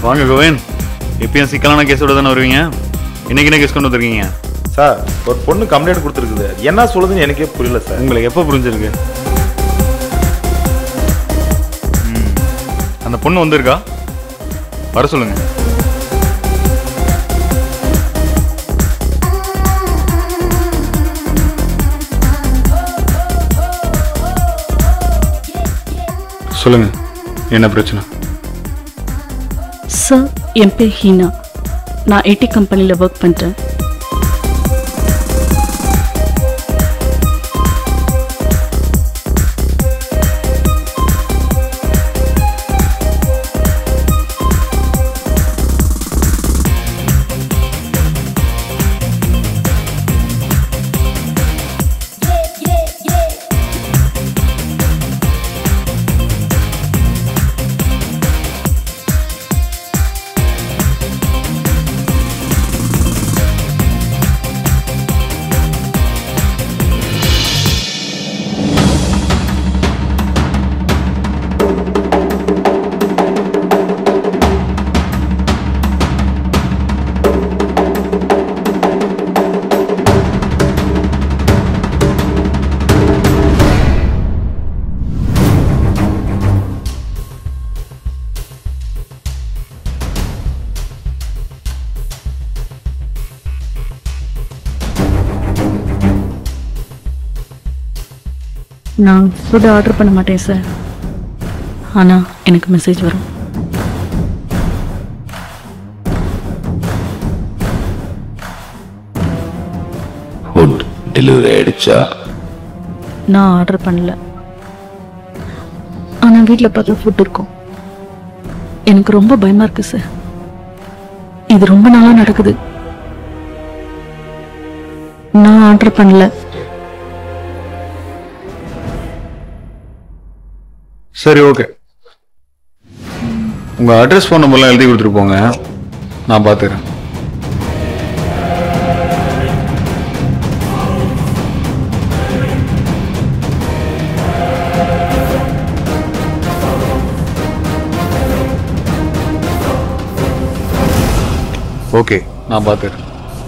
வாங்க கோவின் எப்பயும் சிக்கலான கேஸோட தானே வருவீங்க இன்னைக்கு என்ன கேஸ் கொண்டு வந்திருக்கீங்க சார் ஒரு பொண்ணு கம்ப்ளைண்ட் கொடுத்துருக்குது அது என்ன சொல்லுதுன்னு எனக்கே புரியல சார் உங்களுக்கு எப்போ புரிஞ்சிருக்கு ம். அந்த பொண்ணு வந்திருக்கா வர சொல்லுங்க சொல்லுங்க என்ன பிரச்சனை சார் என் பேர் ஹீனா நான் ஐடி கம்பெனியில் ஒர்க் பண்ணுறேன் நான் ஃபுட் ஆர்டர் பண்ண மாட்டேன் சார் ஆனால் எனக்கு மெசேஜ் வரும் ஃபுட் டெலிவரி ஆயிடுச்சா நான் ஆர்டர் பண்ணல ஆனால் வீட்டில் பார்த்தா ஃபுட் இருக்கும் எனக்கு ரொம்ப பயமாக இருக்கு சார் இது ரொம்ப நாளாக நடக்குது நான் ஆர்டர் பண்ணல சரி ஓகே உங்க அட்ரஸ் ஃபோன் நம்பர்லாம் எழுதி கொடுத்துட்டு போங்க நான் பார்த்துக்கிறேன் ஓகே நான் பார்த்துக்கிறேன்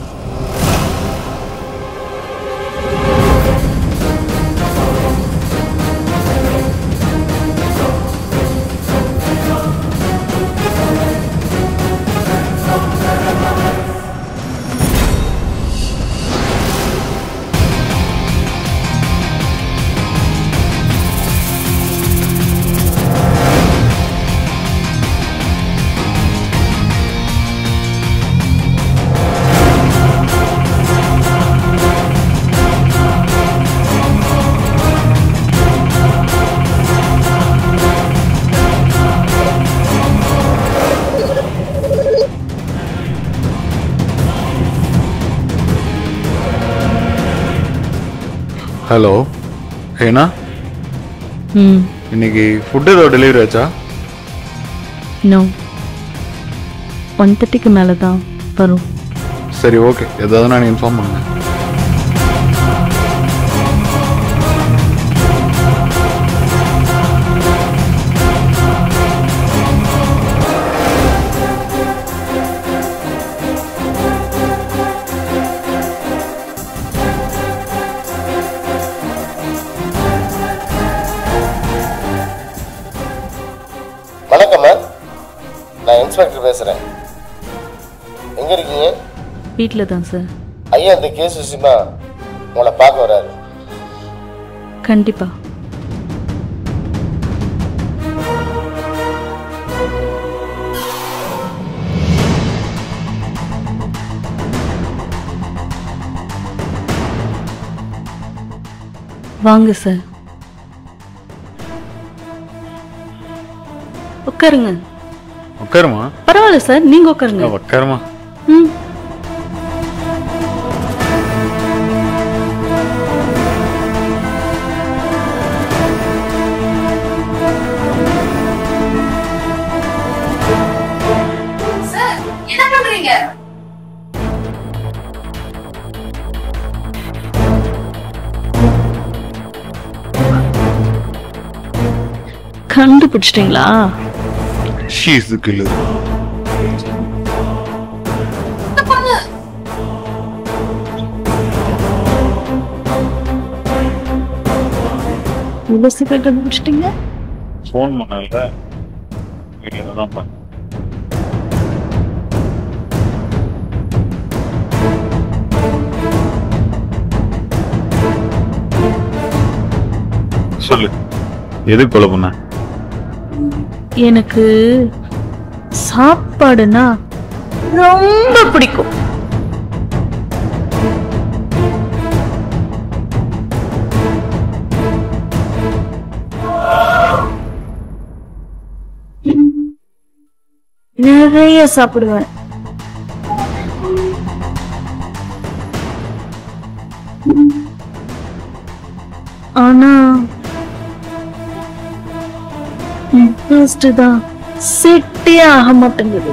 ஹலோ ஏனா ம் இன்னைக்கு ஃபுட் ஏதோ டெலிவரி ஆச்சா நோ ஒன் தேர்ட்டிக்கு மேலே தான் வரும் சரி ஓகே ஏதாவது நான் இன்ஃபார்ம் பண்ணுங்க வணக்கம்மா நான் இன்ஸ்பெக்டர் பேசுகிறேன் எங்கே இருக்கீங்க வீட்டில் தான் சார் ஐயா இந்த கேஸ் விஷயமா உங்களை பார்க்க வராரு கண்டிப்பாக வாங்க சார் உட்காருங்க உட்காருமா பரவாயில்ல சார் நீங்க உட்காருங்க உட்காருமா ம் சார் என்ன பண்றீங்க கண்டுபிடிச்சிட்டீங்களா ஷீ இஸ் தி கில்லர் இந்த பொண்ணு இவ்வளோ சீக்கிரம் கண்டுபிடிச்சிட்டீங்க ஃபோன் பண்ணல வீட்டில் தான் பண்ணேன் சொல்லு எதுக்கு கொலை பண்ண எனக்கு சாப்பாடுனா ரொம்ப பிடிக்கும் நிறைய சாப்பிடுவேன் ஆனா இன்ட்ரெஸ்ட் தான் செட்டே ஆக மாட்டேங்குது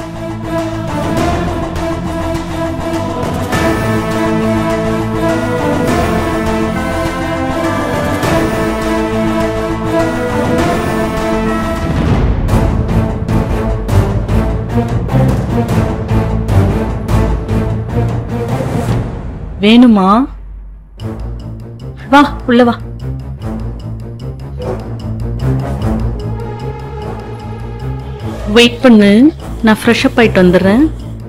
வேணுமா வா உள்ள வா வெயிட் பண்ணு நான் ஃப்ரெஷ் அப் ஆயிட்டு வந்துடுறேன்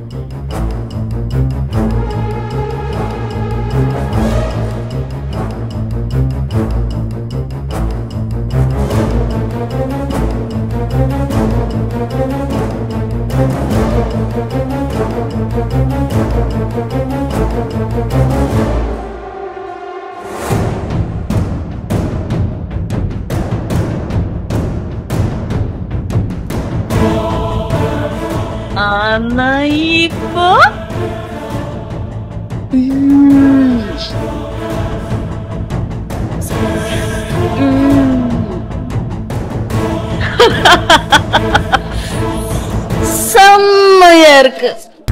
ஆனா இப்போ ம். ம். செம்மையா இருக்கு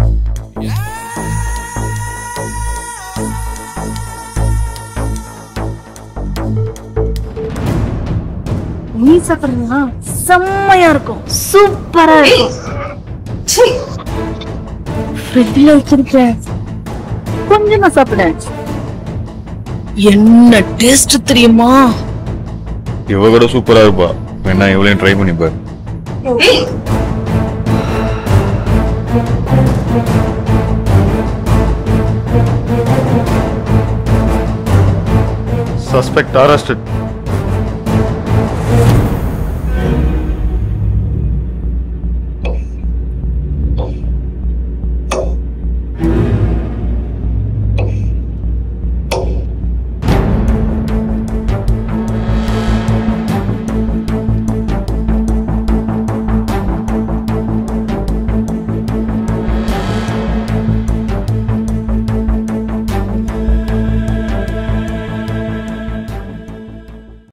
நீ சாப்பிடுறா செம்மையா இருக்கும் சூப்பரா இருக்கும் சீ ஃப்ரிட்ஜில் வச்சிருக்கேன் கொஞ்சமா சாப்பிடுறேன் என்ன டேஸ்ட் தெரியுமா இவ கூட சூப்பரா இருப்பா வேணா இவளையும் ட்ரை பண்ணி பாரு ஏய் சஸ்பெக்ட் அரெஸ்டட்